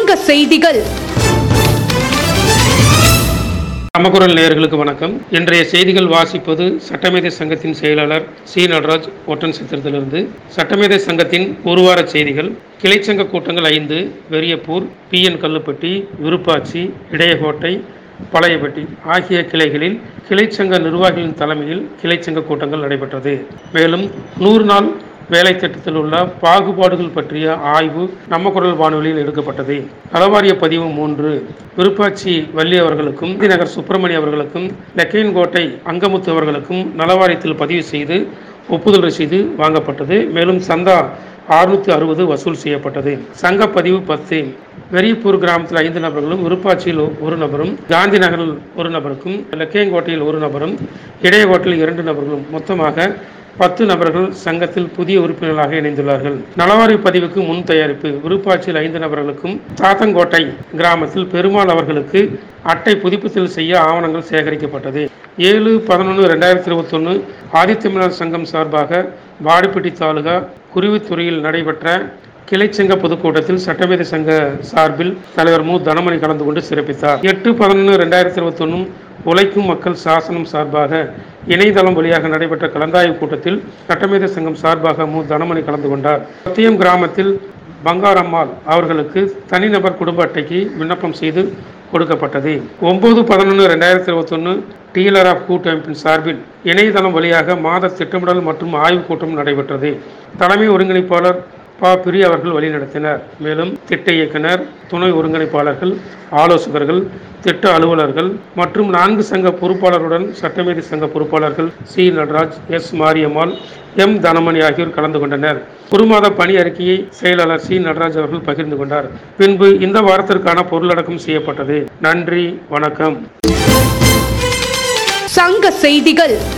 சங்க செய்திகள் நமக்குரல் நேயர்களுக்கு வணக்கம் இன்றைய செய்திகள் வாசிப்பது சட்டமேதை சங்கத்தின் செயலாளர் சி நடராஜ் ஒட்டன் சித்திரத்திலிருந்து சட்டமேதை சங்கத்தின் ஒரு வார செய்திகள் கிளைச்சங்க கூட்டங்கள் ஐந்து வெறியப்பூர் பி என் கல்லுப்பட்டி விருப்பாச்சி இடையகோட்டை பழையப்பட்டி ஆகிய கிளைகளில் கிளைச்சங்க நிர்வாகிகளின் தலைமையில் கிளைச்சங்க கூட்டங்கள் நடைபெற்றது மேலும் நூறு நாள் வேலை திட்டத்தில் உள்ள பாகுபாடுகள் பற்றிய ஆய்வு நம்ம குரல் வானொலியில் எடுக்கப்பட்டது நலவாரிய பதிவு மூன்று விருப்பாச்சி வள்ளி அவர்களுக்கும் தி நகர் சுப்பிரமணிய அவர்களுக்கும் லெக்கையன்கோட்டை அங்கமுத்து அவர்களுக்கும் நலவாரியத்தில் பதிவு செய்து ஒப்புதல் ரசீது வாங்கப்பட்டது மேலும் சந்தா அறுநூத்தி அறுபது வசூல் செய்யப்பட்டது சங்க பதிவு பத்து வெறியப்பூர் கிராமத்தில் ஐந்து நபர்களும் விருப்பாச்சியில் ஒரு நபரும் காந்தி நகரில் ஒரு நபருக்கும் லெக்கையங்கோட்டையில் ஒரு நபரும் இடையகோட்டையில் இரண்டு நபர்களும் மொத்தமாக பத்து நபர்கள் சங்கத்தில் புதிய உறுப்பினர்களாக இணைந்துள்ளார்கள் நலவாரி பதிவுக்கு முன் தயாரிப்பு விருப்பாட்சியில் ஐந்து நபர்களுக்கும் தாத்தங்கோட்டை கிராமத்தில் பெருமாள் அவர்களுக்கு அட்டை புதுப்பித்தல் செய்ய ஆவணங்கள் சேகரிக்கப்பட்டது ஏழு பதினொன்று ரெண்டாயிரத்தி இருபத்தொன்று ஆதித்தமிழர் சங்கம் சார்பாக வாடிப்பட்டி தாலுகா குருவித்துறையில் நடைபெற்ற கிளைச்சங்க பொதுக்கூட்டத்தில் சட்டமேதை சங்க சார்பில் தலைவர் மு தனமணி கலந்து கொண்டு சிறப்பித்தார் எட்டு பதினொன்று ரெண்டாயிரத்தி இருபத்தொன்னும் உழைக்கும் மக்கள் சாசனம் சார்பாக இணையதளம் வழியாக நடைபெற்ற கலந்தாய்வு கூட்டத்தில் சட்டமேதை சங்கம் சார்பாக மு தனமணி கலந்து கொண்டார் சத்தியம் கிராமத்தில் பங்காரம்மாள் அவர்களுக்கு தனிநபர் குடும்ப அட்டைக்கு விண்ணப்பம் செய்து கொடுக்கப்பட்டது ஒன்பது பதினொன்று ரெண்டாயிரத்தி இருபத்தொன்று டீலர் ஆஃப் கூட்டமைப்பின் சார்பில் இணையதளம் வழியாக மாத திட்டமிடல் மற்றும் ஆய்வுக் கூட்டம் நடைபெற்றது தலைமை ஒருங்கிணைப்பாளர் ப பிரி அவர்கள் வழிநடத்தினர் மேலும் திட்ட இயக்குனர் துணை ஒருங்கிணைப்பாளர்கள் ஆலோசகர்கள் திட்ட அலுவலர்கள் மற்றும் நான்கு சங்க பொறுப்பாளருடன் சட்டமேதை சங்க பொறுப்பாளர்கள் C Nataraj S Mariyammal M Dhanamani ஆகியோர் கலந்து கொண்டனர் ஒரு மாத பணி அறிக்கையை செயலாளர் சி நடராஜ் அவர்கள் பகிர்ந்து கொண்டார் பின்பு இந்த வாரத்திற்கான பொருளடக்கம் செய்யப்பட்டது நன்றி வணக்கம் சங்க செய்திகள்